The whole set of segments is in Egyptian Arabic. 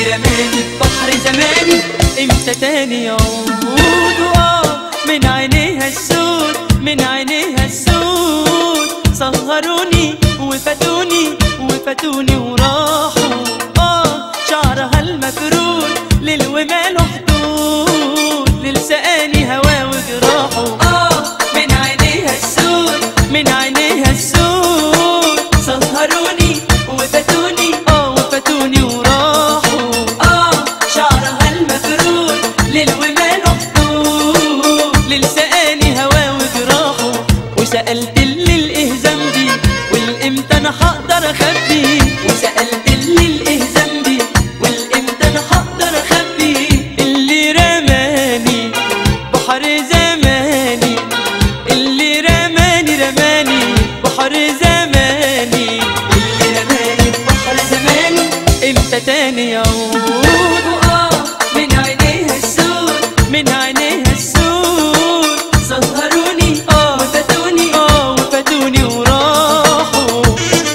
اللي رماني في بحر زماني امتى تاني يعود وآه من عينيها السود من عينيها السود سهروني وفاتوني وفاتوني وراحوا اه شعرها المفرود ليل وماله حدود ليل سقاني هوا وجراحه اه من عينيها السود من عينيها السود سهروني وفاتوني اه وفاتوني وراحوا اه شعرها المفرود ليل وماله حدود للسقاني هوا وجراحه وسألت اللي الايه ذنبي والامتى انا هقدر اخبي وسألت اللي الايه ذنبي والامتى انا هقدر اخبي اللي رماني بحر زماني اللي رماني رماني بحر زماني اللي رماني في بحر زماني امتى تاني يعود وآه من عينيها السود من عينيها السود سهروني اه وفاتوني اه وفاتوني وراحوا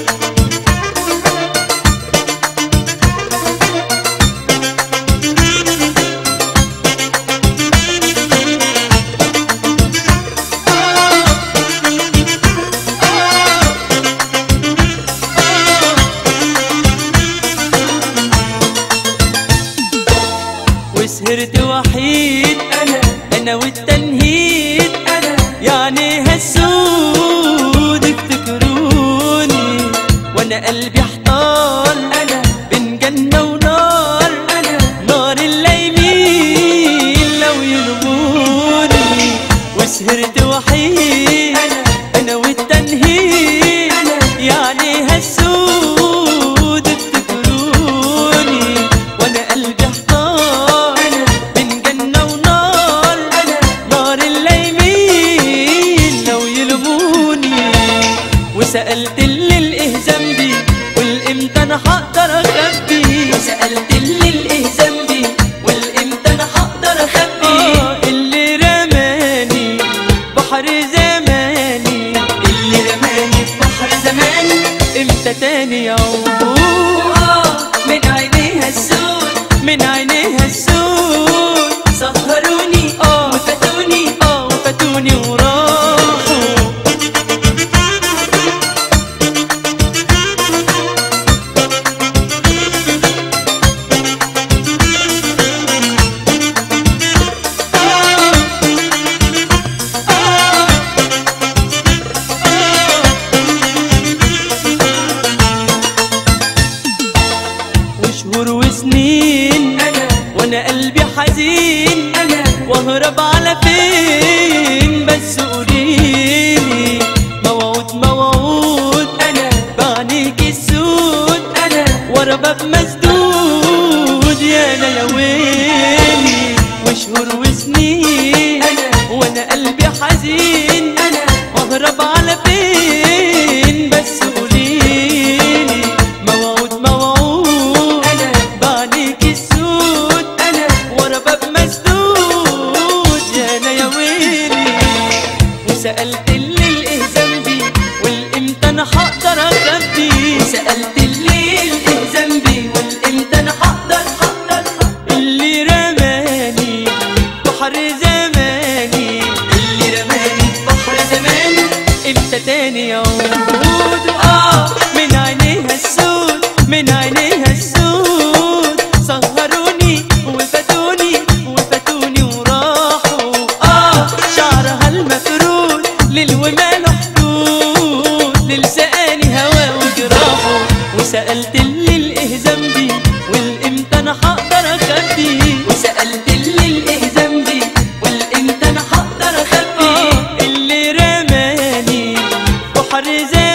وسهرت وحيد انا انا والتنهيد انا يعني هالسود افتكروني وانا قلبي احتار انا بين جنة ونار انا نار الليمين لو يلوموني وسهرت وحيد انا انا والتنهيد أنا. يعني هالسود افتكروني وانا قلبي احتار أنا. بين جنة ونار أنا. نار الليمين لو يلوموني وسألت اللي الايه ذنبي والامتى انا هقدر اخبي وسألت اللي الايه ذنبي والامتى انا هقدر اخبي آه، اللي رماني بحر زماني اللي رماني في بحر زماني امتى تاني يعود وآه من عينيها السود من عينيها السود سهروني آه. وفاتوني اه وفاتوني وراحوا وشهور وسنين انا وانا قلبي حزين انا واهرب على فين بس قوليلي موعود موعود انا بعينيك السود انا ورا باب مسدود يا انا يا ويلي وشهور وسنين أنا. وانا قلبي حزين انا واهرب على فين بس قوليلي موعود موعود أنا. بعينيك السود انا ورا باب مسدود يا انا يا ويلي وسألت اللي الايه ذنبي والامتى انا هقدر اخبي وسألت اللي الايه ذنبي والامتى انا هقدر هقدر هقدر اللي رماني بحر زماني اللي رماني في بحر زماني امتى تاني يعود اه من عينيها السود من عينيها السود سهروني وفاتوني وفاتوني وراحوا اه شعرها المفرود ليل وماله حدود ليل سقاني هوا وجراحه وسألت اللي الايه ذنبي والامتى انا هقدر اخبي وسألت اللي الايه ذنبي والامتى انا هقدر اخبي اللي رماني بحر زي